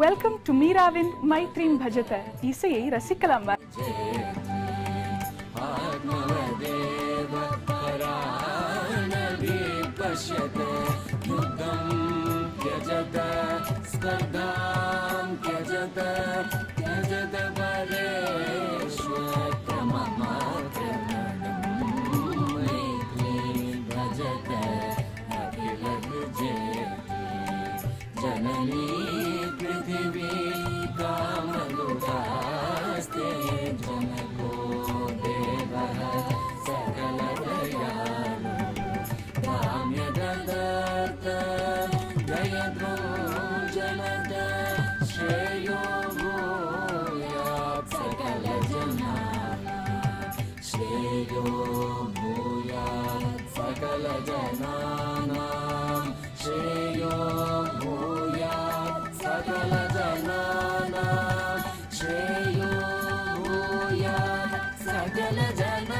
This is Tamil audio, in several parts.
வெல்கம் டு மீராவின் மைத்ரீம் பஜத இசையை ரசிக்கலாம் வா. आत्मवदेव पराणवी पश्यत युद्धं त्यजत स्पर्धां त्यजत त्यजत परेष्वक्रममाक्रमणं मैत्री भजत अखिलविजयति जननी पृथिवी कामदुतास्ते जनको देवः सकलदयालु काम्यददत्त दयद्रो जनद श्रेयो भूयात् सकलजनानां श्रेयो भूयात् सकलजनानां श्रेयो भूयात् सकलजनानां श्रेयो भूयात् सकलजनानाम्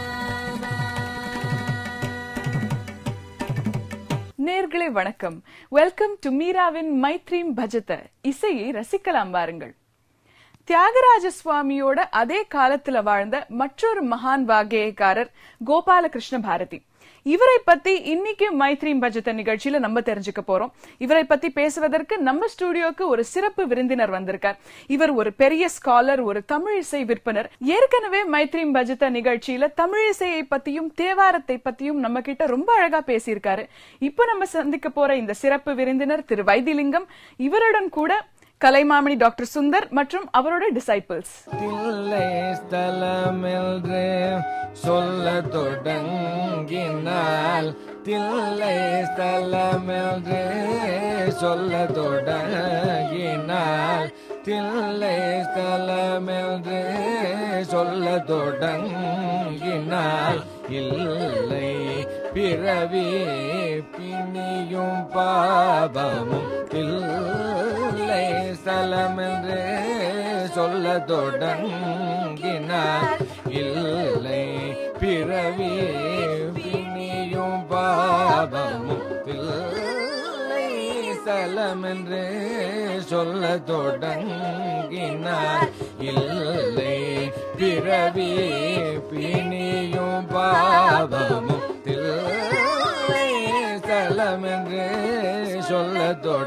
நேர்களே வணக்கம் வெல்கம் டு மீராவின் மைத்ரீம் பஜத இசையை ரசிக்கலாம் வாருங்கள் தியாகராஜ சுவாமியோட அதே காலத்துல வாழ்ந்த மற்றொரு மகான் வாగ్గேயக்காரர் கோபாலகிருஷ்ண பாரதி இவரை பத்தி இன்னைக்கு மைத்ரீம் பஜத நிகழ்ச்சியில நம்ம தெரிஞ்சுக்க போறோம் இவரை பத்தி பேசுவதற்கு நம்ம ஸ்டுடியோக்கு ஒரு சிறப்பு விருந்தினர் வந்திருக்கார் இவர் ஒரு பெரிய ஸ்காலர் ஒரு தமிழ் இசை விற்பனர் ஏற்கனவே மைத்ரீம் பஜத நிகழ்ச்சியில தமிழ் இசையை பத்தியும் தேவாரத்தை பத்தியும் நம்ம கிட்ட ரொம்ப அழகா பேசியிருக்காரு இப்போ நம்ம சந்திக்க போற இந்த சிறப்பு விருந்தினர் திரு வைத்திலிங்கம் இவருடன் கூட கலைமாமணி டாக்டர் சுந்தர் மற்றும் அவரோட டிசைபிள்ஸ் தில்லை ஸ்தலமென்று சொல்ல தொடங்கினால் தில்லை ஸ்தலமென்று சொல்ல தொடங்கினால் தில்லை ஸ்தலமென்று சொல்ல தொடங்கினால் இல்லை பிறவி பிணியும் பாவமும் இல்லை ஸ்தலமென்று சொல்ல தொடங்கினார் இல்லை பிறவி பிணியும் பாவமும் இல்லை ஸ்தலமென்று சொல்ல தொடங்கினார் இல்லை பிறவி பிணியும் பாவமும் இல்லை ஸ்தலமென்று சொல்ல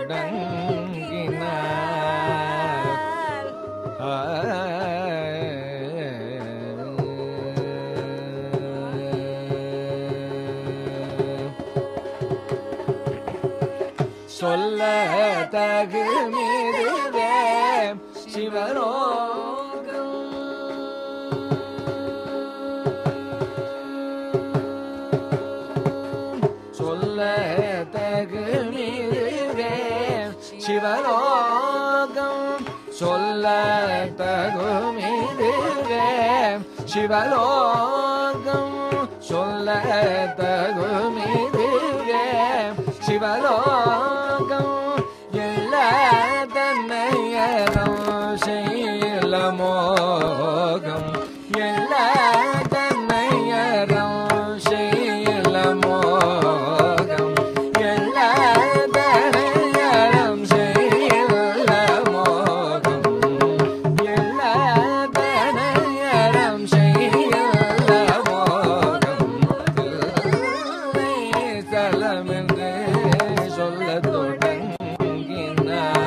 தொடங்கினார் சொல்ல தகு மீதுவே சிவரோகம் சொல்ல தகு மீதுவே சிவலோகம் சொல்ல தகு மீதுவே சிவலோகம் சொல்ல தகு மீதுவே சிவலோகம் எல்லா தன்னையரும் செய்யலமோகம் எல்லா தன்னையரும் செய்யலமோகம் எல்லா தன்னையரும் செய்யலமோகம் எல்லா தன்னையரும் செய்யலமோகம் தில்லை ஸ்தலமென்று சொல்லத் தொடங்கினார்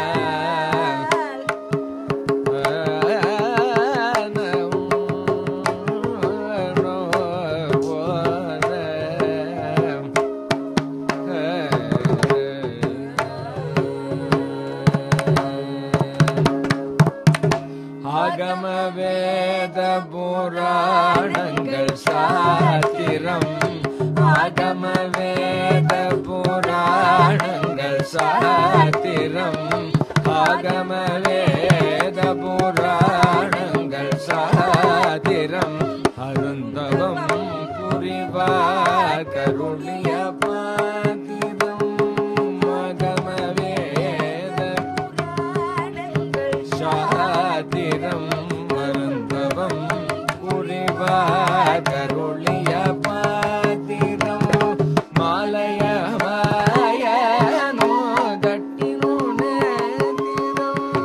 ஆகம வேத புராணங்கள் சாத்திரம் ஆகம வேத புராணங்கள் சாத்திரம் ஆகம வேத புராணங்கள் சாத்திரம் அருந்தவம் புரிவார் கருணிய பாத்திரம் ஆகம வேத சாத்திரம் மருந்தவம் புரிவா கருளிய பாத்திரம் மாலய மாயனோ தட்டினோ நேத்திரம்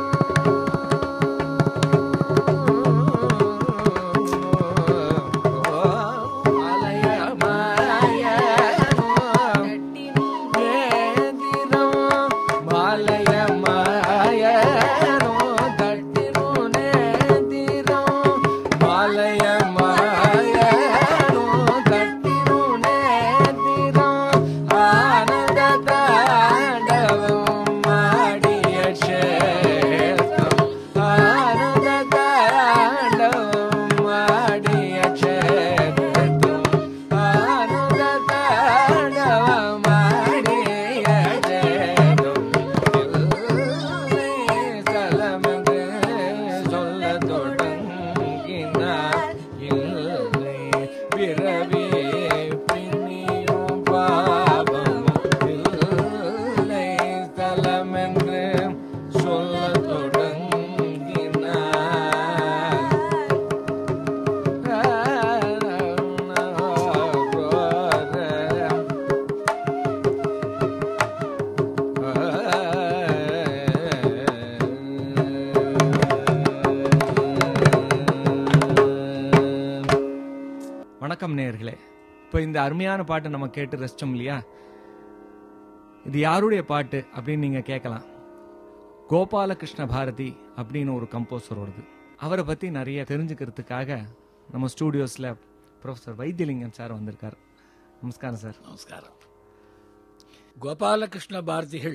வணக்கம் நேயர்களே இப்போ இந்த அருமையான பாட்டை நம்ம கேட்டு ரசிச்சோம் இல்லையா இது யாருடைய பாட்டு அப்படின்னு நீங்க கேட்கலாம் கோபாலகிருஷ்ண பாரதி அப்படின்னு ஒரு கம்போசரோடது அவரை பத்தி நிறைய தெரிஞ்சுக்கிறதுக்காக நம்ம ஸ்டூடியோஸ்ல ப்ரொஃபசர் வைத்தியலிங்கம் சார் வந்திருக்கார் நமஸ்காரம் சார் நமஸ்காரம் கோபாலகிருஷ்ண பாரதிகள்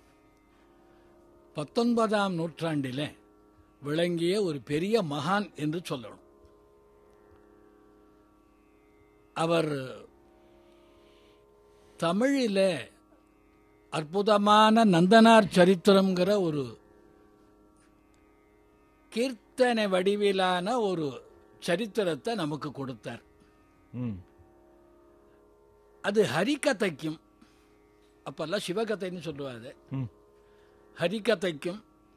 பத்தொன்பதாம் நூற்றாண்டிலே விளங்கிய ஒரு பெரிய மகான் என்று சொல்லணும் அவர் தமிழில் அற்புதமான நந்தனார் சரித்திரம்ங்கிற ஒரு கீர்த்தனை வடிவிலான ஒரு சரித்திரத்தை நமக்கு கொடுத்தார் ம் அது ஹரிகதைக்கும் அப்பெல்லாம் சிவகதைன்னு சொல்லுவாங்க ம் ஹரிகதைக்கும்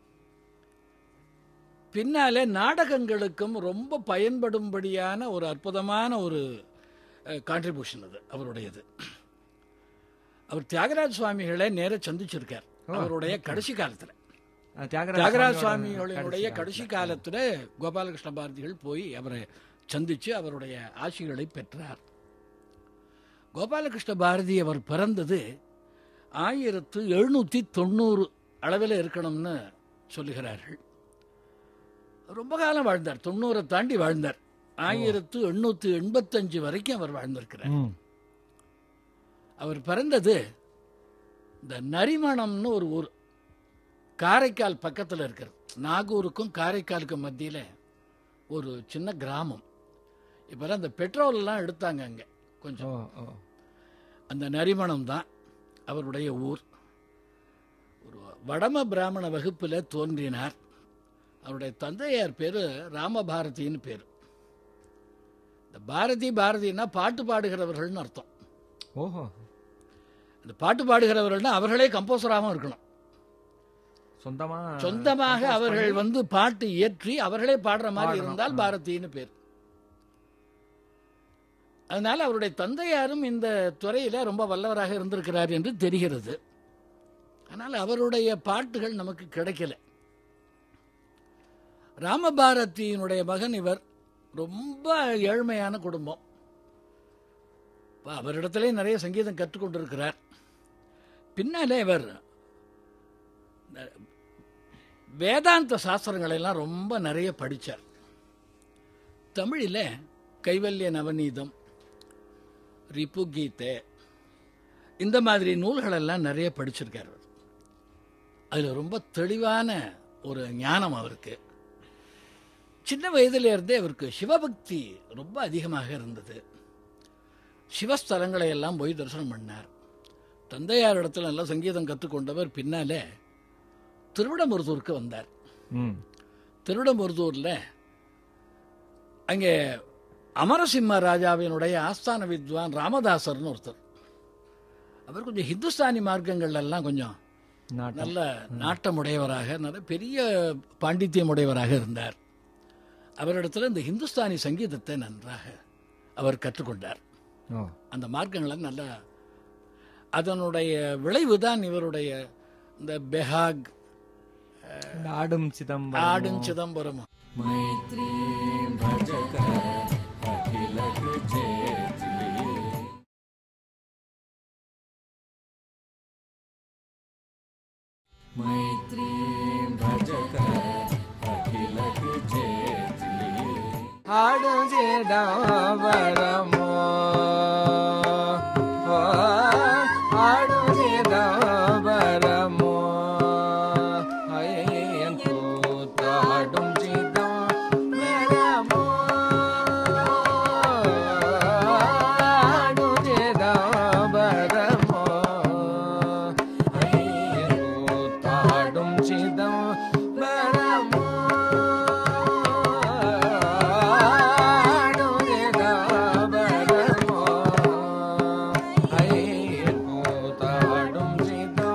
பின்னாலே நாடகங்களுக்கும் ரொம்ப பயன்படும்படியான ஒரு அற்புதமான ஒரு கான்ட்ரிபியூஷன் அது அவருடையது அவர் தியாகராஜ சுவாமிகளை நேர சந்திச்சிருக்கார் அவருடைய கடைசி காலத்துல அஹ் தியாகராஜ தியாகராஜ சுவாமியோட சுவாமிகளுடைய கடைசி காலத்துல கோபாலகிருஷ்ண பாரதிகள் போய் அவரை சந்திச்சு அவருடைய ஆசிகளை பெற்றார் கோபாலகிருஷ்ண பாரதி அவர் பிறந்தது ஆயிரத்து எழுநூத்தி தொண்ணூறு அளவில் இருக்கணும்னு சொல்லுகிறார்கள் ரொம்ப காலம் வாழ்ந்தார் தொண்ணூறை தாண்டி வாழ்ந்தார் ஆயிரத்து எண்ணூத்தி எண்பத்தஞ்சு வரைக்கும் அவர் வாழ்ந்திருக்கிறார் ம் அவர் பிறந்தது இந்த நரிமணம்னு ஒரு ஊர் காரைக்கால் பக்கத்தில் இருக்கிறது நாகூருக்கும் காரைக்காலுக்கும் மத்தியில் ஒரு சின்ன கிராமம் இப்போல்லாம் இந்த பெட்ரோல் எல்லாம் எடுத்தாங்க அங்கே கொஞ்சம் ஓ ஓ அந்த நரிமணம் தான் அவருடைய ஊர் ஒரு வடம பிராமண வகுப்பில் தோன்றினார் அவருடைய தந்தையார் பேர் ராமபாரதின்னு பேர் இந்த பாரதி பாரதின்னா பாட்டு பாடுகிறவர்கள்னு அர்த்தம் ஓஹோ இந்த பாட்டு பாடுகிறவர்கள்னா அவர்களே கம்போசராகவும் இருக்கணும் சொந்தமா சொந்தமாக அவர்கள் வந்து பாட்டு இயற்றி அவர்களே பாடுற மாதிரி இருந்தால் பாரதின்னு பேர் அதனால அவருடைய தந்தையாரும் இந்த துறையில ரொம்ப வல்லவராக இருந்திருக்கிறார் என்று தெரிகிறது ஆனால் அவருடைய பாட்டுகள் நமக்கு கிடைக்கல ராமபாரதியினுடைய மகன் இவர் ரொம்ப ஏழ்மையான குடும்பம் இப்ப அவரிடத்திலே நிறைய சங்கீதம் கற்றுக்கொண்டிருக்கிறார் பின்னாலே இவர் வேதாந்த சாஸ்திரங்களை எல்லாம் ரொம்ப நிறைய படித்தார் தமிழில் கைவல்ய நவநீதம் ரிப்பு கீதை இந்த மாதிரி நூல்களெல்லாம் நிறைய படிச்சிருக்கார் அவர் அதில் ரொம்ப தெளிவான ஒரு ஞானம் அவருக்கு சின்ன வயதில இருந்தே அவருக்கு சிவபக்தி ரொம்ப அதிகமாக இருந்தது சிவஸ்தலங்களை எல்லாம் போய் தரிசனம் பண்ணார் தந்தையார் இடத்துல நல்லா சங்கீதம் கற்றுக்கொண்டவர் பின்னாலே திருவிடமுருத்தூருக்கு வந்தார் ம் திருவிடமுருத்தூரில் அங்கே அமரசிம்ம ராஜாவினுடைய ஆஸ்தான வித்வான் ராமதாசர்னு ஒருத்தர் அவர் கொஞ்சம் ஹிந்துஸ்தானி மார்க்கங்கள் எல்லாம் கொஞ்சம் நாட்டம் நல்ல நாட்டமுடையவராக நல்ல பெரிய பாண்டித்யம் உடையவராக இருந்தார் அவரிடத்துல இந்த ஹிந்துஸ்தானி சங்கீதத்தை நன்றாக அவர் கற்றுக்கொண்டார் ஓ அந்த மார்க்கங்களை நல்லா அதனுடைய விளைவு தான் இவருடைய இந்த பெஹாக் இந்த ஆடும் சிதம்பரம் ஆடும் சிதம்பரம் मैत्रीं भजत अखिलकृचेति मैत्रीं भजत अखिलकृचेति ஆடும் சிதம்பரமோ ஓ, ஆடும் சிதம்பரமோ ஐயன் கூத்தாடும் சிதம்பரமோ ஆடும் சிதம்பரமோ ஐயன் கூத்தாடும் சிதம்பரமோ ஆடும் சிதம்பரமோ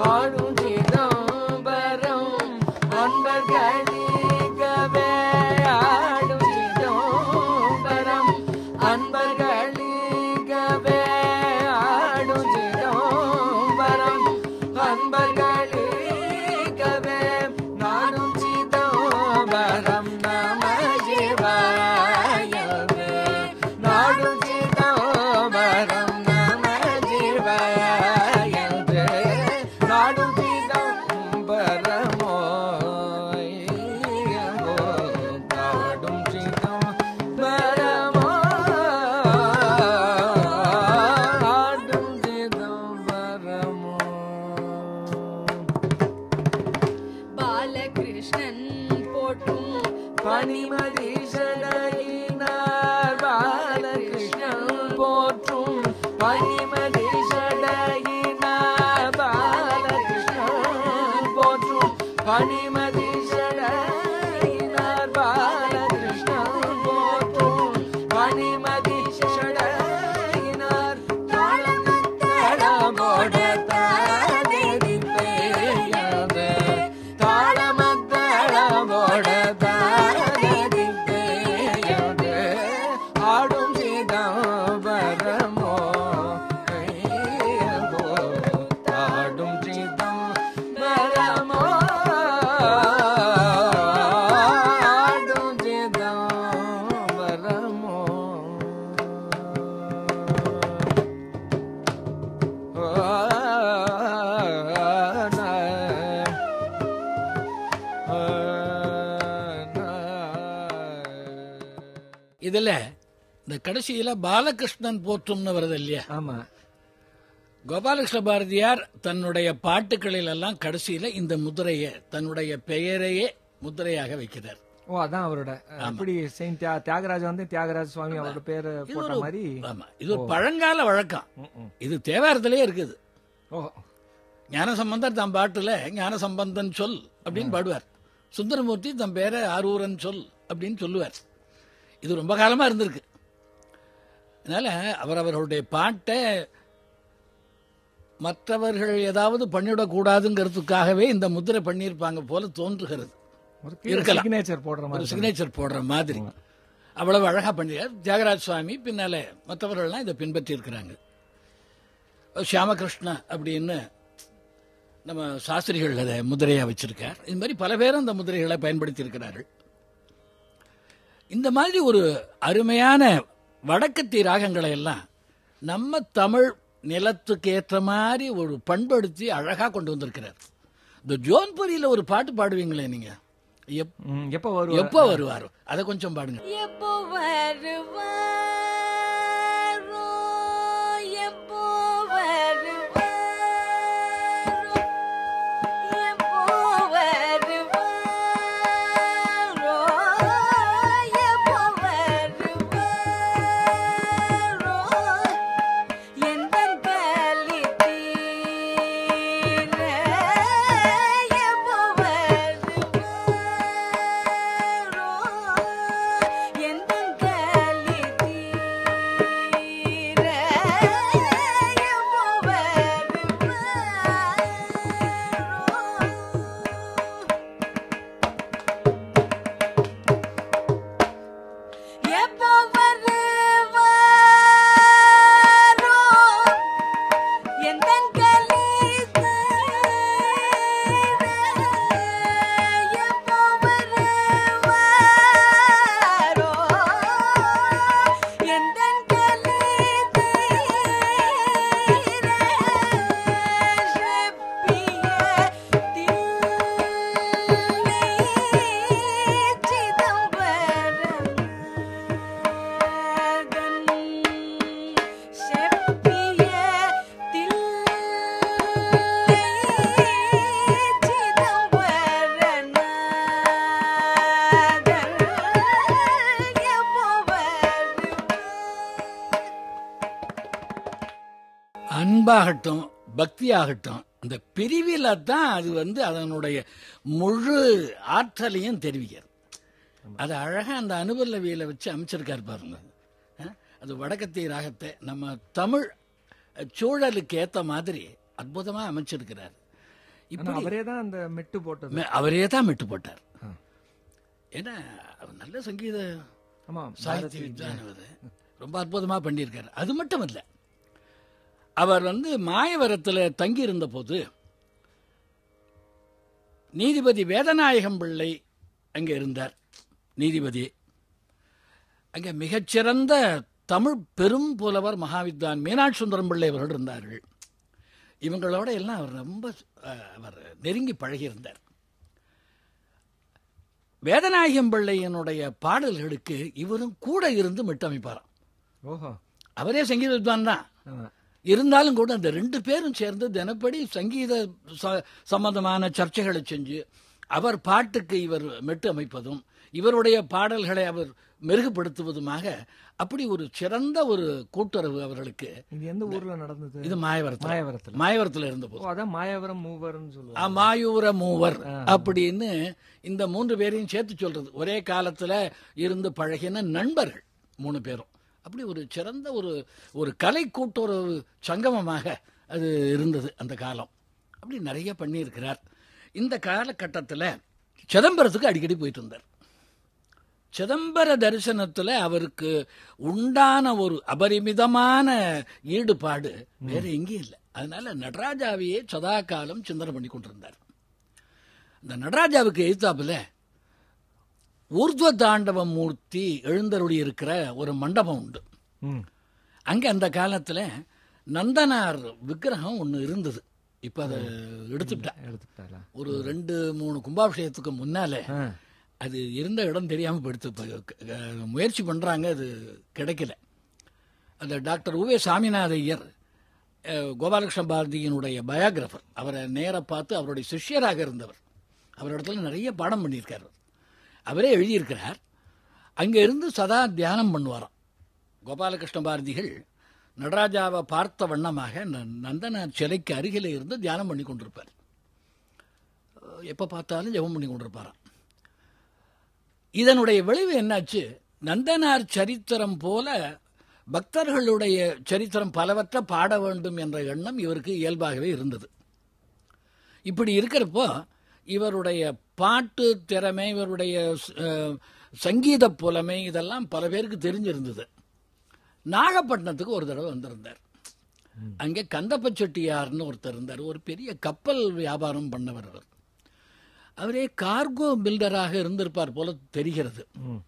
ஆடும் சிதம்பரம் அன்பர்களிகவே ஆடும் சிதம்பரம் அன்பர்களிகவே ஆடும் சிதம்பரம் அன்பர்களிகவே நாடும் சிதம்பரம் நம சிவாயவே நாடும் சிதம்பரம் நம சிவாயவே நாடும் சிதம்பரமோ நாடும் சிதம்பரமோ நாடும் சிதம்பரமோ பாலகிருஷ்ணன் போற்றும் பனிமதிஷடையினார் பாலகிருஷ்ணன் போற்றும் பனிமதிஷடையினார் பாலகிருஷ்ணன் போற்றும் பனிமதிஷடையினார் பாலகிருஷ்ணன் போற்றும் பனிமதிஷடையினார் தாளமத்தளமோட தாதேவி பேயவே தாளமத்தளமோட தாதேவி பேயவே ஆடும் சிதம்பரமோ ஐயோ, ஆடும் சிதம்பரமோ ஆடும் சிதம்பரமோ இதுல இந்த கடைசியில பாலகிருஷ்ணன் போற்றும்னு வருது இல்லையா ஆமா கோபாலகிருஷ்ண பாரதியார் தன்னுடைய பாட்டுகளில் எல்லாம் கடைசியில இந்த முதிரையை தன்னுடைய பெயரையே முத்திரையாக வைக்கிறார் ஓ அதான் அவரோட அப்படி செயின்ட் தியா- தியாகராஜ வந்து தியாகராஜ சுவாமி அவரோட பேரு இது போட்ட ஒரு மாதிரி ஆமா இது ஒரு பழங்கால வழக்கம் ம், ம். இது தேவாரத்திலே இருக்குது ஓ ஞானசம்பந்தர் தம் பாட்டுல ஞானசம்பந்தன் சொல் அப்படின்னு பாடுவார் சுந்தரமூர்த்தி தம் பேரை ஆரூரன் சொல் அப்படின்னு சொல்லுவார் இது ரொம்ப காலமா இருந்திருக்கு அதனால அவர் அவர்களுடைய பாட்டை மற்றவர்கள் ஏதாவது பண்ணிவிடக்கூடாதுங்கிறதுக்காகவே இந்த முத்திரை பண்ணியிருப்பாங்க போல தோன்றுகிறது ஒரு இருக்கலாம். சிக்னேச்சர் போடுற ஒரு மாதிரி சிக்னேச்சர் போடுற மாதிரி அவ்வளவு அழகா பண்ணியார் தியாகராஜ் சுவாமி பின்னால மற்றவர்கள்லாம் இதை பின்பற்றி இருக்கிறாங்க சியாமகிருஷ்ண அப்படின்னு நம்ம சாஸ்திரிகள் அதை முதிரையா வச்சிருக்கார் இது மாதிரி பல பேரும் அந்த முதிரைகளை பயன்படுத்தி இருக்கிறார்கள் இந்த மாதிரி ஒரு அருமையான வடக்கத்தி ராகங்களை எல்லாம் நம்ம தமிழ் நிலத்துக்கு ஏற்ற மாதிரி ஒரு பண்படுத்தி அழகா கொண்டு வந்திருக்கிறார் இந்த ஜோன்புரியில ஒரு பாட்டு பாடுவீங்களே நீங்க எப் ம், எப்ப வருவார் எப்போ வருவாரோ அதை கொஞ்சம் பாடுங்க எப்போ வருவாரோ எப்போ வருவாரோ எப்போ வருவாரோ எப்போ வருவாரோ எந்தன் கலி தீர எப்போ வருவாரோ எந்தன் கலி தீர எப்போ வருவாரோ எப்போ வருவாரோ எந்தன் கலிதர எப்போ வருவாரோ எந்தன் கலிதர செப்பிய தில்லை சிதம்பரநாதன் செப்பிய தில்லை சிதம்பரநாதன் எப்போ வருவார் அன்பாகட்டும் பக்தியாகட்டும் இந்த பிரிவில தான் அது வந்து அதனுடைய முழு ஆற்றலையும் தெரிவிக்கிறது அது அழகா அந்த அனுபல்லவியில வச்சு அமைச்சிருக்காரு பாருங்க அஹ், அது வடக்கத்தி ராகத்தை நம்ம தமிழ் சூழலுக்கு ஏத்த மாதிரி அற்புதமா அமைச்சிருக்கிறார் ஆனா இப்படி அவரே தான் அந்த மெட்டு போட்டது மே- அவரே தான் மெட்டு போட்டார் ஆ. ஏன்னா அவர் நல்ல சங்கீத ஆமா சாகித்ய வித்வான் அவர் ரொம்ப அற்புதமா பண்ணியிருக்காரு அது மட்டும் இல்லை அவர் வந்து மாயவரத்தில் தங்கி இருந்த போது நீதிபதி வேதநாயகம் பிள்ளை அங்கே இருந்தார் நீதிபதி அங்கே மிகச்சிறந்த தமிழ் பெரும் புலவர் மகாவித்வான் மீனாட்சி சுந்தரம் பிள்ளை அவர்கள் இருந்தார்கள் இவங்களோட எல்லாம் அவர் ரொம்ப அஹ், அவர் நெருங்கி பழகியிருந்தார் வேதநாயகம் பிள்ளையினுடைய பாடல்களுக்கு இவரும் கூட இருந்து மிட்டமைப்பாராம் ஓஹோ அவரே சங்கீத வித்வான் தான் ஆமா. இருந்தாலும் கூட அந்த ரெண்டு பேரும் சேர்ந்து தினப்படி சங்கீத ச- சம்பந்தமான சர்ச்சைகளை செஞ்சு அவர் பாட்டுக்கு இவர் மெட்டு அமைப்பதும் இவருடைய பாடல்களை அவர் மெருகுபடுத்துவதுமாக அப்படி ஒரு சிறந்த ஒரு கூட்டுறவு அவர்களுக்கு இது எந்த ஊர்ல நடந்தது இது மாயவரத்தில் மாயவரத்துல மாயவரத்தில் இருந்தபோது ஓ அதான் மாயவரம் மூவர்னு ஆ, சொல்லுவாங்க மாயூர மூவர் அப்படின்னு இந்த மூன்று பேரையும் சேர்த்து சொல்றது ஒரே காலத்துல இருந்து பழகின நண்பர்கள் மூணு பேரும் அப்படி ஒரு சிறந்த ஒரு ஒரு கலை கூட்டுறவு சங்கமமாக அது இருந்தது அந்த காலம் அப்படி நிறைய பண்ணியிருக்கிறார் இந்த காலகட்டத்தில் சிதம்பரத்துக்கு அடிக்கடி போயிட்டு இருந்தார் சிதம்பர தரிசனத்தில் அவருக்கு உண்டான ஒரு அபரிமிதமான ஈடுபாடு வேற எங்கேயும் இல்லை அதனால நடராஜாவையே சதா காலம் சிந்தனை பண்ணி கொண்டிருந்தார் இந்த நடராஜாவுக்கு எதிர்த்தாப்புல ஊர்துவ தாண்டவ மூர்த்தி எழுந்தருளி இருக்கிற ஒரு மண்டபம் உண்டு ம் அங்கே அந்த காலத்தில் நந்தனார் விக்கிரகம் ஒன்று இருந்தது இப்போ அதை எடுத்துட்டா எடுத்துட்டாளா ஒரு ரெண்டு மூணு கும்பாபிஷேகத்துக்கு முன்னாலே ஆ. அது இருந்த இடம் தெரியாமல் போயிடுத்து இப்ப, அஹ், முயற்சி பண்ணுறாங்க அது கிடைக்கல அந்த டாக்டர் உவே சாமிநாத ஐயர் அஹ், கோபாலகிருஷ்ண பாரதியினுடைய பயோகிராஃபர் அவரை நேராக பார்த்து அவருடைய சிஷ்யராக இருந்தவர் அவரிடத்துல நிறைய பாடம் பண்ணியிருக்கார் அவர். அவரே எழுதியிருக்கிறார் அங்கே இருந்து சதா தியானம் பண்ணுவாராம் கோபாலகிருஷ்ண பாரதிகள் நடராஜாவை பார்த்த வண்ணமாக ந- நந்தனார் சிலைக்கு அருகில் இருந்து தியானம் பண்ணி கொண்டிருப்பார் எப்போ பார்த்தாலும் ஜெபம் பண்ணி கொண்டிருப்பாராம் இதனுடைய விளைவு என்னாச்சு நந்தனார் சரித்திரம் போல பக்தர்களுடைய சரித்திரம் பலவற்றை பாட வேண்டும் என்ற எண்ணம் இவருக்கு இயல்பாகவே இருந்தது இப்படி இருக்கிறப்போ இவருடைய பாட்டு திறமை இவருடைய அஹ், சங்கீத புலமை இதெல்லாம் பல பேருக்கு தெரிஞ்சிருந்தது நாகப்பட்டினத்துக்கு ஒரு தடவை வந்திருந்தார் அங்கே கந்தப்ப செட்டியார்னு ஒருத்தர் இருந்தார் ஒரு பெரிய கப்பல் வியாபாரம் பண்ணவர் அவர் அவரே கார்கோ பில்டராக இருந்திருப்பார் போல தெரிகிறது ம்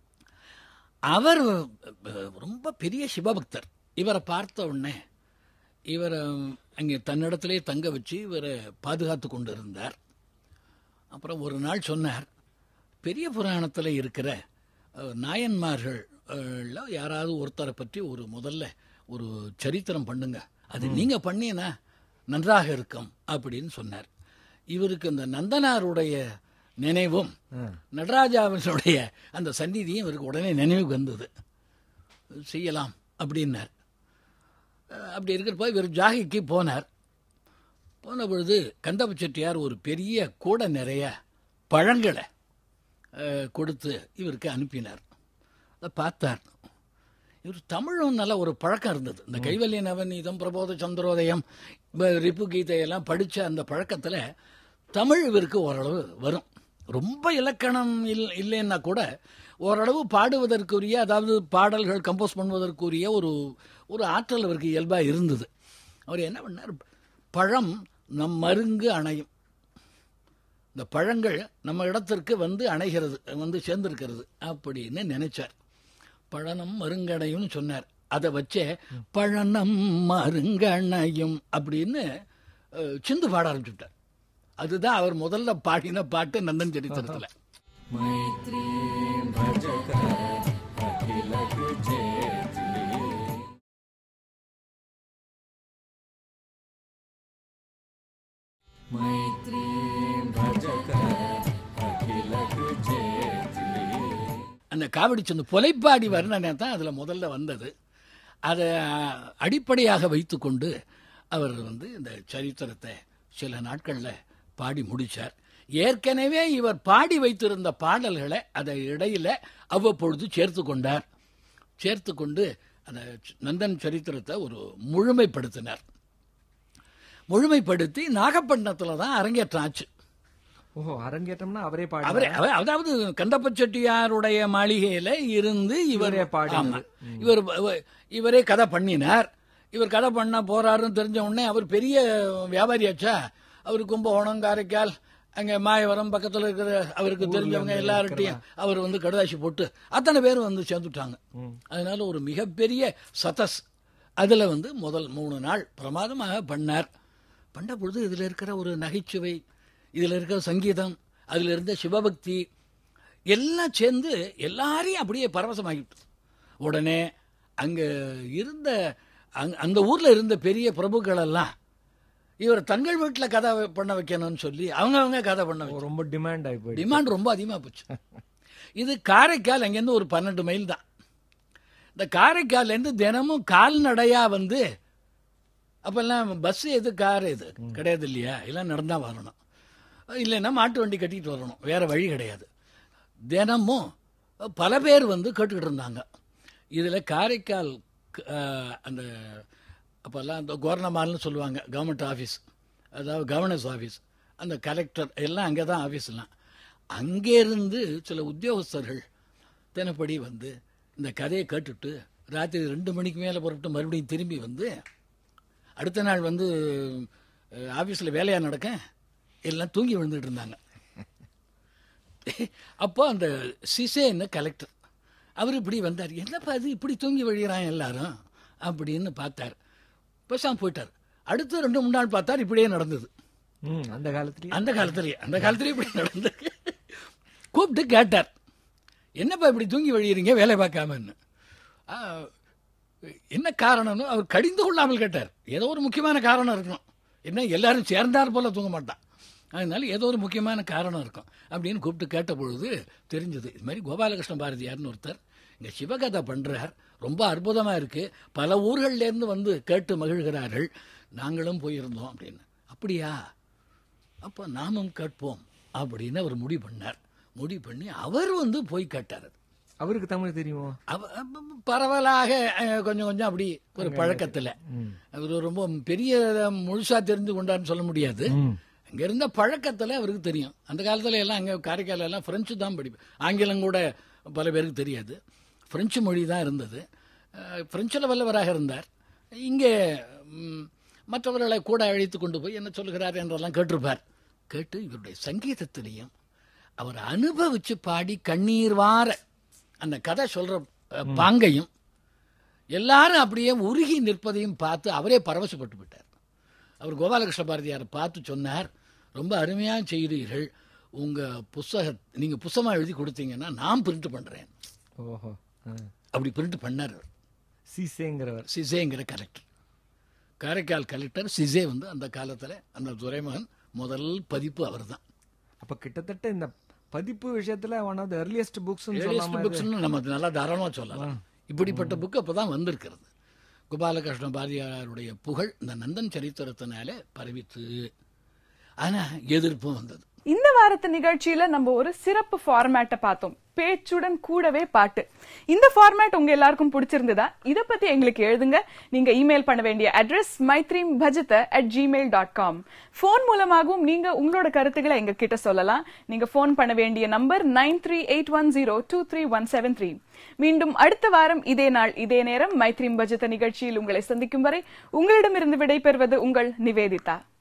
அவர் அஹ், ரொம்ப பெரிய சிவபக்தர் இவரை பார்த்த உடனே இவரை அங்கே தன்னிடத்திலே தங்க வச்சு இவரை பாதுகாத்து கொண்டு இருந்தார் அப்புறம் ஒரு நாள் சொன்னார் பெரிய புராணத்தில் இருக்கிற அஹ், நாயன்மார்கள் அஹ், ல யாராவது ஒருத்தரை பற்றி ஒரு முதல்ல ஒரு சரித்திரம் பண்ணுங்க அது நீங்க பண்ணீங்கன்னா நன்றாக இருக்கும் அப்படின்னு சொன்னார் இவருக்கு இந்த நந்தனாருடைய நினைவும் ஆ. நடராஜாவினுடைய அந்த சந்நிதியும் இவருக்கு உடனே நினைவுக்கு வந்தது செய்யலாம் அப்படின்னார் அஹ் அப்படி இருக்கிறப்ப இவர் ஜாகிக்கு போனார் போன பொழுது கந்தப்ப செட்டியார் ஒரு பெரிய கூடை நிறைய பழங்களை அஹ், கொடுத்து இவருக்கு அனுப்பினார் அதை பார்த்தார் இவர் தமிழும் நல்ல ஒரு பழக்கம் இருந்தது இந்த கைவல்ய நவநீதம் பிரபோத சந்திரோதயம் ப- ரிப்பு கீதையெல்லாம் படித்த அந்த பழக்கத்தில் தமிழ் இவருக்கு ஓரளவு வரும் ரொம்ப இலக்கணம் இல் இல்லைன்னா கூட ஓரளவு பாடுவதற்குரிய அதாவது பாடல்கள் கம்போஸ் பண்ணுவதற்குரிய ஒரு ஒரு ஆற்றல் அவருக்கு இயல்பாக இருந்தது அவர் என்ன பண்ணார் பழம் நம் மருங்கு அணையும் இந்த பழங்கள் நம்ம இடத்திற்கு வந்து அணைகிறது வந்து சேர்ந்திருக்கிறது அப்படின்னு நினைச்சார் பழனம் மருங்கணையும்னு சொன்னார் அதை வச்சே பழனம் மருங்கணையும் அப்படின்னு அஹ், சிந்து பாட ஆரம்பிச்சுட்டார் அதுதான் அவர் முதல்ல பாடின பாட்டு நந்தன் சரித்திரத்தில் அந்த காவடி சந்து பொலைப்பாடி வர்ணனை தான் அதில் முதல்ல வந்தது அதை அடிப்படையாக வைத்துக்கொண்டு அவர் வந்து இந்த சரித்திரத்தை சில நாட்களில் பாடி முடிச்சார் ஏற்கனவே இவர் பாடி வைத்திருந்த பாடல்களை அதை இடையில அவ்வப்பொழுது சேர்த்து கொண்டார் சேர்த்து கொண்டு அந்த நந்தன் சரித்திரத்தை ஒரு முழுமைப்படுத்தினார் முழுமைப்படுத்தி நாகப்பட்டினத்துல தான் அரங்கேற்றம் ஆச்சு ஓஹோ அரங்கேற்றம்னா அவரே அவரே பாடு அவர் அதாவது கந்தப்ப செட்டியாருடைய மாளிகையில இருந்து இவர் இவரே பாடினது. ஆமா. இவர் இவர்- இவரே கதை பண்ணினார் இவர் கதை பண்ண போறாருன்னு தெரிஞ்ச உடனே அவர் பெரிய வியாபாரியாச்சா அவர் கும்பகோணம் காரைக்கால் அங்க மாயவரம் பக்கத்துல இருக்கிற அவருக்கு தெரிஞ்சவங்க எல்லார்ட்டையும் அவர் வந்து கடுதாசி போட்டு அத்தனை பேரும் வந்து சேர்ந்துட்டாங்க அதனால ஒரு மிகப்பெரிய சதஸ் அதுல வந்து முதல் மூணு நாள் பிரமாதமாக பண்ணார் பண்ண பொழுது இதுல இருக்கிற ஒரு நகைச்சுவை இதுல இருக்கிற சங்கீதம் அதுல இருந்த சிவபக்தி எல்லாம் சேர்ந்து எல்லாரையும் அப்படியே பரவசமாகிட்டு உடனே அங்க இருந்த அங்க- அந்த ஊர்ல இருந்த பெரிய பிரபுக்கள் எல்லாம் இவர் தங்கள் வீட்டுல கதை பண்ண வைக்கணும்னு சொல்லி அவங்க அவங்க கதை பண்ண வச்சாங்க. ரொம்ப டிமாண்ட் ஆகி போயிடுச்சு டிமாண்ட் ரொம்ப அதிகமாக போச்சு இது காரைக்கால் அங்கேருந்து ஒரு பன்னெண்டு மைல் தான் இந்த காரைக்கால்லேருந்து தினமும் கால்நடையாக வந்து அப்போல்லாம் பஸ் எது கார் எது கிடையாது இல்லையா எல்லாம் நடந்தா வரணும் இல்லைன்னா மாட்டு வண்டி கட்டிட்டு வரணும் வேற வழி கிடையாது தினமும் பல பேர் வந்து கேட்டுக்கிட்டு இருந்தாங்க இதில் காரைக்கால் அஹ், அந்த அப்போல்லாம் அந்த கவர்னமால்னு சொல்லுவாங்க கவர்மெண்ட் ஆஃபீஸ் அதாவது கவர்னன்ஸ் ஆஃபீஸ் அந்த கலெக்டர் எல்லாம் அங்கே தான் ஆஃபீஸ்லாம் அங்கேருந்து சில உத்தியோகஸ்தர்கள் தினப்படி வந்து இந்த கதையை கேட்டுட்டு ராத்திரி ரெண்டு மணிக்கு மேலே புறப்பட்டு மறுபடியும் திரும்பி வந்து அடுத்த நாள் வந்து ஆஃபீஸில் வேலையாக நடக்க எல்லாம் தூங்கி விழுந்துட்டு இருந்தாங்க அப்போ அந்த சிசேன்னு கலெக்டர் அவர் இப்படி வந்தார் என்னப்பா அது இப்படி தூங்கி வழிகிறான் எல்லாரும் அப்படின்னு பார்த்தார் பேசாம போயிட்டார் அடுத்து ரெண்டு மூணு நாள் பார்த்தார் இப்படியே நடந்தது ம் அந்த காலத்துலயே அந்த காலத்திலேயே அந்த காலத்திலேயே இப்படி நடந்தது கூப்பிட்டு கேட்டார் என்னப்பா இப்படி தூங்கி வழியிறீங்க வேலை பார்க்காமன்னு ஆ, என்ன காரணம்னு அவர் கடிந்து கொள்ளாமல் கேட்டார் ஏதோ ஒரு முக்கியமான காரணம் இருக்கணும் என்ன எல்லாரும் சேர்ந்தார் போல தூங்க மாட்டான் அதனால ஏதோ ஒரு முக்கியமான காரணம் இருக்கும் அப்படின்னு கூப்பிட்டு கேட்ட பொழுது தெரிஞ்சது இது மாதிரி கோபாலகிருஷ்ண பாரதியார்னு ஒருத்தர் இங்கே சிவகதை பண்ணுறார் ரொம்ப அற்புதமாக இருக்குது பல ஊர்கள்லேருந்து வந்து கேட்டு மகிழ்கிறார்கள் நாங்களும் போயிருந்தோம் அப்படின்னு அப்படியா அப்போ நாமும் கேட்போம் அப்படின்னு அவர் முடிவு பண்ணார் முடிவு பண்ணி அவர் வந்து போய் கேட்டார் அது. அவருக்கு தமிழ் தெரியுமோ அவ- அவ- பரவலாக அஹ், கொஞ்சம் கொஞ்சம் அப்படி ஒரு பழக்கத்தில் அவர் ரொம்ப பெரிய முழுசா தெரிந்து கொண்டார்னு சொல்ல முடியாது அங்க இருந்த பழக்கத்தில் அவருக்கு தெரியும் அந்த காலத்துல எல்லாம் அங்கே காரைக்கால எல்லாம் ஃப்ரெஞ்சு தான் படிப்பு ஆங்கிலம் கூட பல பேருக்கு தெரியாது ஃப்ரெஞ்சு மொழி தான் இருந்தது அஹ், ஃப்ரெஞ்சில் வல்லவராக இருந்தார் இங்கே ம், மற்றவர்களை கூட அழைத்து கொண்டு போய் என்ன சொல்லுகிறார் என்றெல்லாம் கேட்டிருப்பார் கேட்டு இவருடைய சங்கீதத்திலையும் அவர் அனுபவிச்சு பாடி கண்ணீர் வார அந்த கதை சொல்ற அஹ், பாங்கையும் எல்லாரும் அப்படியே உருகி நிற்பதையும் பார்த்து அவரே பரவசப்பட்டு விட்டார் அவர் கோபாலகிருஷ்ண பாரதியாரை பார்த்து சொன்னார் ரொம்ப அருமையா செய்கிறீர்கள் உங்க புஸ்தக நீங்க புஸ்தகமா எழுதி கொடுத்தீங்கன்னா நான் பிரிண்ட் பண்றேன் ஓஹோ அப்படி பிரிண்ட் பண்ணார் அவர். சீசேங்கிறவர் சிசேங்கிற கலெக்டர் காரைக்கால் கலெக்டர் சிசே வந்து அந்த காலத்துல அந்த துரைமகன் முதல் பதிப்பு அவர்தான் அப்ப கிட்டத்தட்ட இந்த பதிப்பு விஷயத்துல one of the earliest books earliest புக்ஸ்னு நம்ம நல்லா தாராளமா சொல்லலாம் இப்படிப்பட்ட புக் அப்பதான் வந்திருக்கிறது கோபாலகிருஷ்ண பாரதியாருடைய புகழ் இந்த நந்தன் சரித்திரத்தினால பரவித்து ஆனா எதிர்ப்பும் வந்தது இந்த வாரத்து நிகழ்ச்சியில நம்ம ஒரு சிறப்பு ஃபார்மேட்டை பார்த்தோம் பேச்சுடன் கூடவே பாட்டு இந்த ஃபார்மேட் உங்க எல்லாருக்கும் பிடிச்சிருந்ததா இத பத்தி எங்களுக்கு எழுதுங்க நீங்க இமெயில் பண்ண வேண்டிய அட்ரஸ் மைத்ரீம் பஜத at Gmail dot com phone மூலமாகவும் நீங்க உங்களோட கருத்துக்களை எங்க கிட்ட சொல்லலாம் நீங்க போன் பண்ண வேண்டிய number nine three eight one zero two three one seven three மீண்டும் அடுத்த வாரம் இதே நாள் இதே நேரம் மைத்ரீம் பஜத நிகழ்ச்சியில் உங்களை சந்திக்கும் வரை உங்களிடமிருந்து விடைபெறுவது உங்கள் நிவேதிதா